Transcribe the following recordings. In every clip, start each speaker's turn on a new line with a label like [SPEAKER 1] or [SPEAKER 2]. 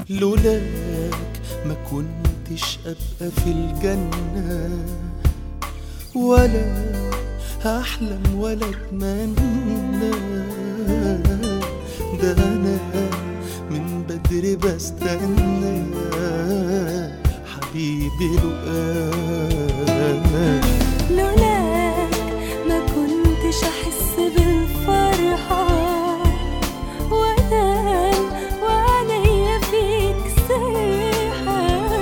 [SPEAKER 1] لولاك ما كنتش ابقى في الجنة ولا هحلم ولا اتمنى ده انا من بدري بستنى حبيبي لقاك
[SPEAKER 2] لولاك ما كنتش احس بالفرحة وانام وعليا فيك سيحة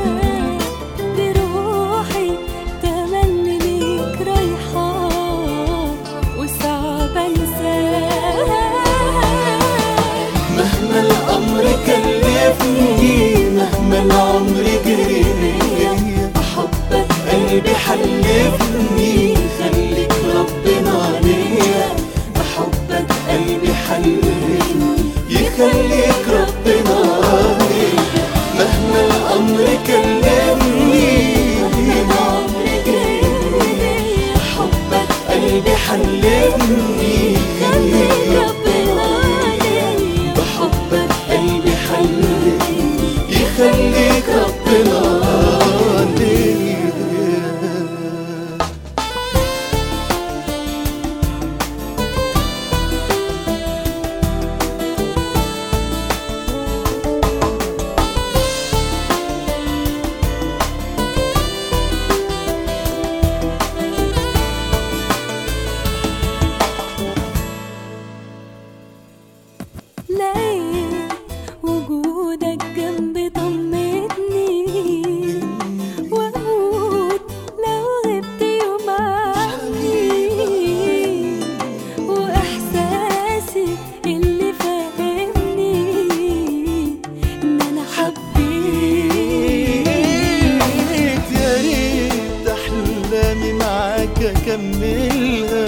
[SPEAKER 2] بروحي تملي ليك رايحة وصعب انساك
[SPEAKER 1] مهما الأمر كلفني مهما العمر جري بحبك قلبي حلفني خليك ربنا عليا بحبك قلبي حلفني يخليك ربنا عليا مهما الأمر كلفني
[SPEAKER 2] العمر جاي
[SPEAKER 1] بحبك قلبي حلفني
[SPEAKER 2] خليك ربنا عليا
[SPEAKER 1] بحبك قلبي حلفني يخليك ربنا عليا
[SPEAKER 2] لقيت وجودك جنبي طمتني واموت لو غبت يوم عني واحساسي اللي فاهمني ان انا حبيت
[SPEAKER 1] يا ريت احلامي معاك اكملها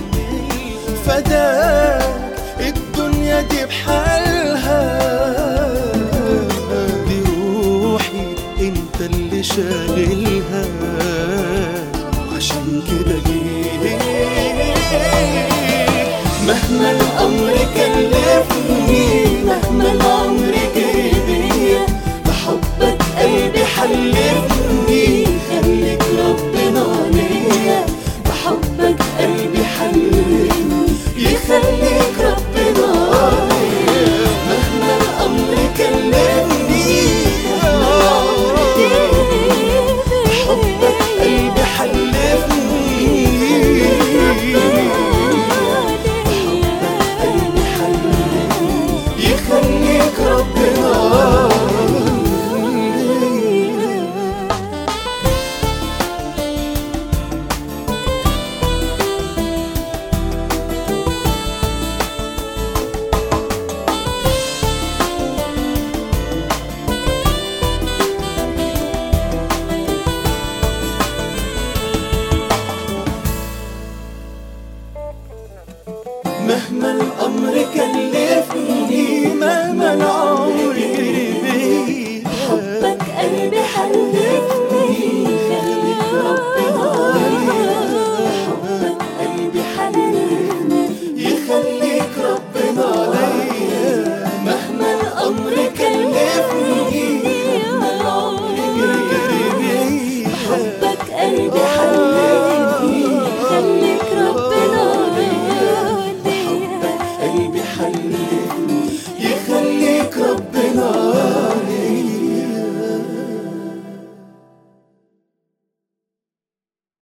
[SPEAKER 1] فداك الدنيا دي بحالها دي روحي انت اللي شاغلها عشان كده جيت مهما الامر كلفني مهما العمر جري بيا بحبك قلبي حلفني خليك ربنا عليا بحبك قلبي حلفني يخليك ربنا عليا مهما الامر كلفني بحبك قلبي حلفني قلبي حلفني يخليك ربنا عليا مهما الأمر كلفني مهما العمر